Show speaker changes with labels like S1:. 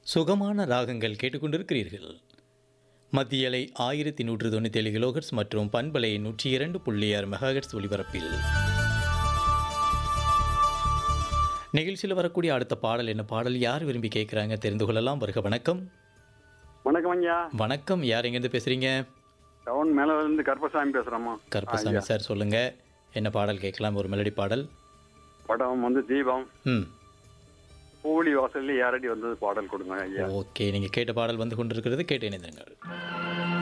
S1: சுகமான ராகங்கள் கேட்டுக்கொண்டிருக்கிறீர்கள் மத்தியலை ஆயிரத்தி நூற்று தொண்ணூற்றி ஏழு கிலோஹெர்ட்ஸ் மற்றும் பண்பலை நூற்றி இரண்டு புள்ளி ஆறு மெகாஹெர்ட்ஸ் ஒலிபரப்பில் நிகழ்ச்சியில் வரக்கூடிய அடுத்த பாடல் என்ன பாடல் யார் விரும்பி கேட்குறாங்க தெரிந்து கொள்ளலாம் வருக வணக்கம்
S2: வணக்கம் ஐயா
S1: வணக்கம் யார் எங்கேருந்து பேசுகிறீங்க
S2: டவுன் மேல இருந்து கருப்பசாமி பேசுறேம்மா
S1: கருப்பசாமி சார் சொல்லுங்க என்ன பாடல் கேட்கலாம் ஒரு மெலடி பாடல்
S2: படம் வந்து தீபம்
S1: ம்
S2: பூலி வாசல்ல யாரடி வந்தது பாடல் கொடுங்க ஐயா
S1: ஓகே நீங்கள் கேட்ட பாடல் வந்து கொண்டிருக்கிறது கேட்டு இணைந்திருங்கள்